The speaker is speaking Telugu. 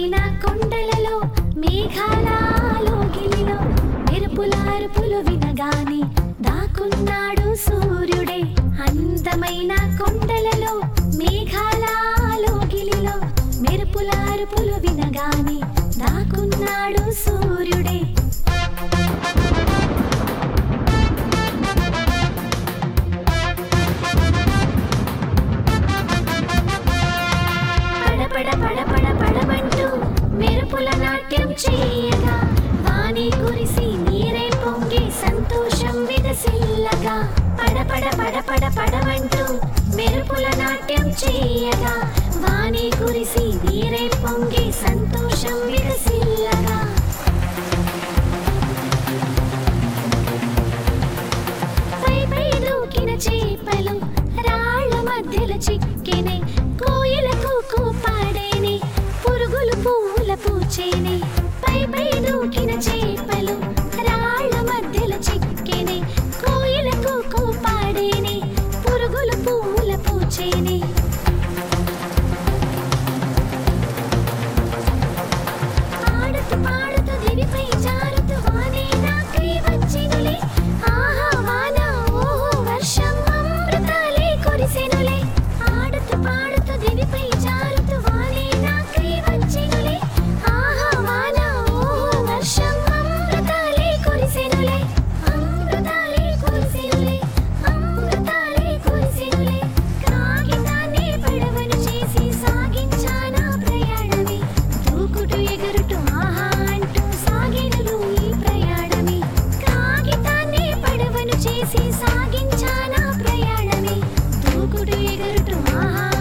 అందమైన కొండలలో మేఘాలలో గిలిలో మెరుపుల అరుపులు వినగానే దాక్కున్నాడు సూర్యుడే అందమైన కొండలలో మేఘాలలో గిలిలో మెరుపుల అరుపులు వినగానే దాక్కున్నాడు సూర్యుడే పడపడ పడపడ పడమంటూ మెరుపుల నాట్యం చేయగా వాణి కురిసి నీరే పొంగి సంతోషం విదసిల్లగా పడపడ పడపడ పడమంటూ మెరుపుల నాట్యం చేయగా వాణి కురిసి నీరే పొంగి సంతోషం విదసిల్లగా పై పై దూకిన చేపలు రాళ్ళ మధ్యలో చిక్కినే కోయిలకు పాడేనే పురుగులు పూల పూచేనే పై పై దూకిన చేపలు రాళ్ళ మధ్యలో చిక్కినే కోయిలకు పాడేనే పురుగులు పూల పూచేనే ఆడుతూ పాడుతూ దివిపై జారుతూ వానే నాకై వచ్చినులే ఆహా వాన ఓహో వర్షం అమృతాలే కురిసెనులే ఆడుతూ పాడుతూ దివిపై జారుతూ వానే నాకై వచ్చినులే ఆహా వాన ఓహో వర్షం అమృతాలే కురిసెనులే అమృతాలే కురిసెనులే అమృతాలే కురిసెనులే కాగితాన్ని పడవను చేసి సాగించానా ప్రయాణమే దూకుడు ఎగురుటు ఆహా అంటూ సాగినలు ఈ ప్రయాణమే కాగితాన్ని పడవను చేసి సాగించానా ప్రయాణమే దూకుడు ఎగురుటు ఆహా